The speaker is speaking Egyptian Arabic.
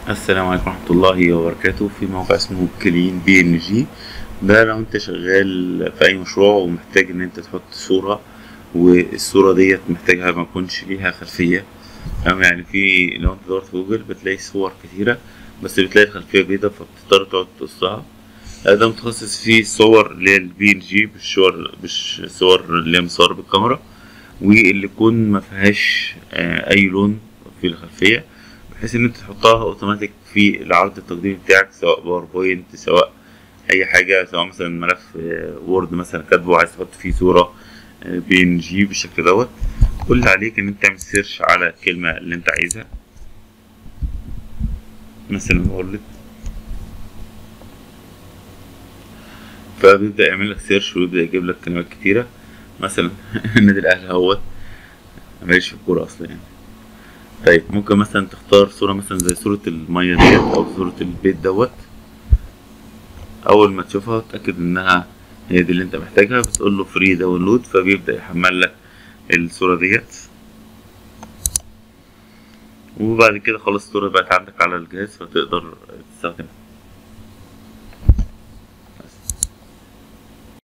السلام عليكم ورحمة الله وبركاته في موقع اسمه كلين بي ان جي ده لو انت شغال في اي مشروع ومحتاج ان انت تحط صورة والصورة ديت محتاجها ما يكونش ليها خلفية تمام يعني في لو انت دورت في جوجل بتلاقي صور كتيرة بس بتلاقي الخلفية بيضة فبتضطر تقعد تقصها ده متخصص في الصور اللي هي البي ان جي مش صور مش صور اللي هي مصور بالكاميرا واللي يكون ما فيهاش آه، اي لون في الخلفية بحيث ان انت تحطها اوتوماتيك في العرض التقديمي بتاعك سواء باوربوينت سواء اي حاجه سواء مثلا ملف آه، وورد مثلا كاتبه عايز تحط فيه صوره بي ان جي بالشكل دوت كل اللي عليك ان انت تعمل سيرش على الكلمه اللي انت عايزها مثلا وورد فبيبدا يعمل لك سيرش ويبدا يجيب لك كلمات كتيره مثلا النادي الاهلي اهوت ماليش في الكوره اصلا يعني طيب ممكن مثلا تختار صورة مثلا زي صورة المية ديت أو صورة البيت دوت أول ما تشوفها تأكد إنها هي دي اللي أنت محتاجها بتقول له فري داونلود فبيبدأ يحمل لك الصورة ديت وبعد كده خلاص الصورة بقت عندك على الجهاز فتقدر تستخدمها